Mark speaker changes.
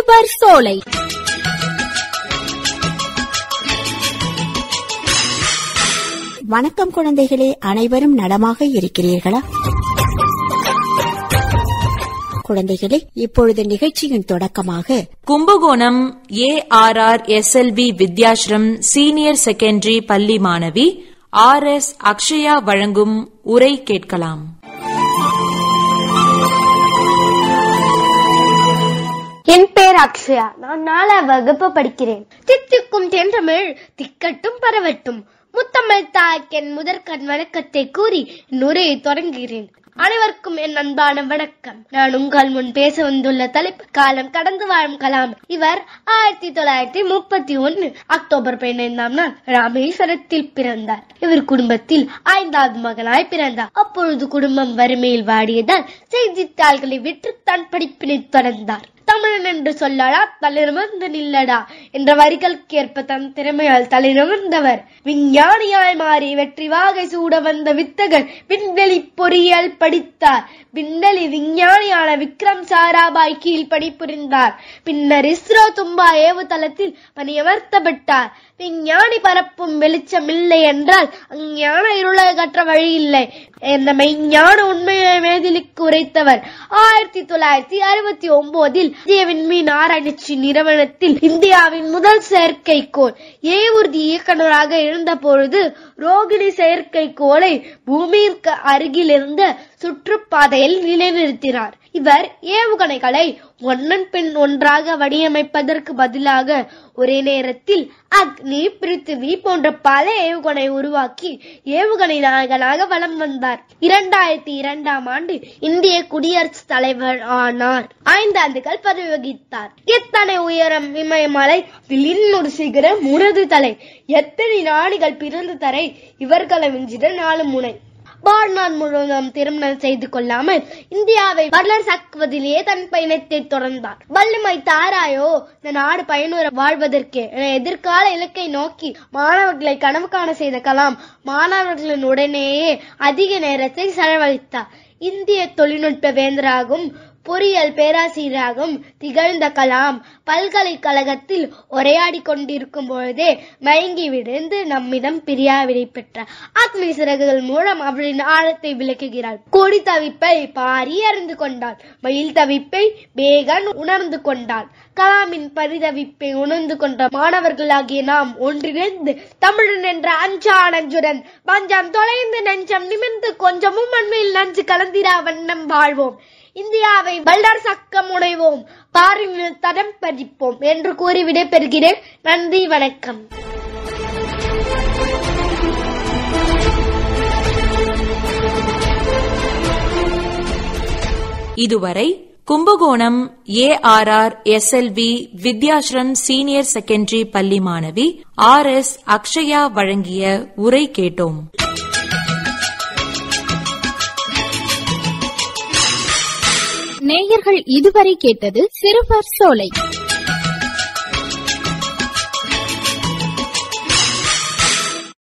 Speaker 1: சிறுவர் சோலை வணக்கம் குழந்தைகளே அனைவரும் நலமாக இருக்கிறீர்களா குழந்தைகளே இப்பொழுது நிகழ்ச்சியின் தொடக்கமாக
Speaker 2: Kumbakonam A R R S L V Vidyashram senior secondary பள்ளி மாணவி ஆர் எஸ் அக்ஷயா வழங்கும் உரை கேட்கலாம்
Speaker 3: என் பேர் அக்ஷயா நான் நாலாம் வகுப்பு படிக்கிறேன் தித்திக்கும் தென்றமிழ் திக்கட்டும் பரவட்டும் முத்தமிழ் தாய்க்கென் முதற்கண் வணக்கத்தை கூறி என் உரையை தொடங்குகிறேன் அனைவருக்கும் என் அன்பான வணக்கம் நான் உங்கள் முன் பேச வந்துள்ள தலைப்பு காலம் கடந்து வாழும் கலாம் இவர் ஆயிரத்தி தொள்ளாயிரத்தி முப்பத்தி ஒன்னு அக்டோபர் பதினைந்தாம் நாள் ராமேஸ்வரத்தில் பிறந்தார் இவர் குடும்பத்தில் ஐந்தாவது மகனாய் பிறந்தார் அப்பொழுது குடும்பம் வறுமையில் வாடியதால் செய்தித்தாள்களை விற்று தன் படிப்பினை தொடர்ந்தார் தமிழன் என்று சொல்லடா தலைநிமிர்ந்து நில்லடா என்ற வரிகளுக்கேற்ப தன் திறமையால் தலைநிமிர்ந்தவர் விஞ்ஞானியாய் மாறி வெற்றி வாகை சூட வந்த வித்தகர் விண்வெளி பொறியியல் படித்தார் விண்வெளி விஞ்ஞானியான விக்ரம் சாராபாய் கீழ் பணிபுரிந்தார் பின்னர் இஸ்ரோ தும்பா ஏவுதளத்தில் பணியமர்த்தப்பட்டார் விஞ்ஞானி பரப்பும் வெளிச்சம் இல்லை என்றால் அஞ்ஞான இருளை கற்ற வழி இல்லை என்ற மெய்ஞான உண்மையை மேதிலுக்கு உரைத்தவர் ஆயிரத்தி தொள்ளாயிரத்தி அறுபத்தி ஒன்பதில் இந்திய விண்மீன் ஆராய்ச்சி நிறுவனத்தில் இந்தியாவின் முதல் செயற்கைக்கோள் ஏவூர்தி இயக்குநராக இருந்த பொழுது ரோகிணி செயற்கைக்கோளை பூமியிற்கு அருகில் இருந்த சுற்றுப்பாதையில் நிலைநிறுத்தினார் இவர் ஏவுகணைகளை ஒன்றன் பின் ஒன்றாக வடிவமைப்பதற்கு பதிலாக ஒரே நேரத்தில் அக்னி பிருத்திவி போன்ற பல ஏவுகணை உருவாக்கி ஏவுகணை நாயகனாக வலம் வந்தார் இரண்டாயிரத்தி இரண்டாம் ஆண்டு இந்திய குடியரசுத் தலைவர் ஆனார் ஐந்து ஆண்டுகள் பதவி வகித்தார் எத்தனை உயரம் இமயமலை விழின்னொரு சிகரம் உனது தலை எத்தனை நாடுகள் பிறந்து தரை இவர்களை மிஞ்சிட நாலு முனை வாழ்நாள் முழுவதும் திருமணம் செய்து கொள்ளாமல் இந்தியாவை வல்லரசாக்குவதிலேயே தன் பயணத்தை தொடர்ந்தார் வள்ளுமை தாராயோ இந்த நாடு பயனுற வாழ்வதற்கு என எதிர்கால இலக்கை நோக்கி மாணவர்களை கனவு காண செய்த கலாம் மாணவர்களின் உடனேயே அதிக நேரத்தை செலவழித்தார் இந்திய தொழில்நுட்ப வேந்தராகும் பொறியியல் பேராசிரியராகவும் திகழ்ந்த கலாம் பல்கலைக்கழகத்தில் உரையாடி கொண்டிருக்கும் பொழுதே மயங்கி விழுந்து நம்மிடம் பிரியாவிடை பெற்றார் ஆத்மீக சிறகுகள் மூலம் அவளின் ஆழத்தை விளக்குகிறாள் கொடி தவிப்பை பாரி அறிந்து கொண்டாள் மயில் தவிப்பை பேகன் உணர்ந்து கொண்டாள் கலாமின் பரிதவிப்பை உணர்ந்து கொண்ட மாணவர்களாகிய நாம் ஒன்றிணைந்து தமிழன் என்ற அஞ்சா நஞ்சுடன் பஞ்சம் தொலைந்து நெஞ்சம் நிமிர்ந்து கொஞ்சமும் அண்மையில் நஞ்சு கலந்திரா வண்ணம் வாழ்வோம் இந்தியாவை வல்லரசாக்க முனைவோம் பாரினில் தடம் பதிப்போம் என்று கூறி விடைபெறுகிறேன் நன்றி வணக்கம்
Speaker 2: இதுவரை Kumbakonam A R R S L V Vidyashram senior secondary பள்ளி மாணவி ஆர் எஸ் அக்ஷயா வழங்கிய உரை கேட்டோம்
Speaker 1: நேயர்கள் இதுவரை கேட்டது சிறுவர் சோலை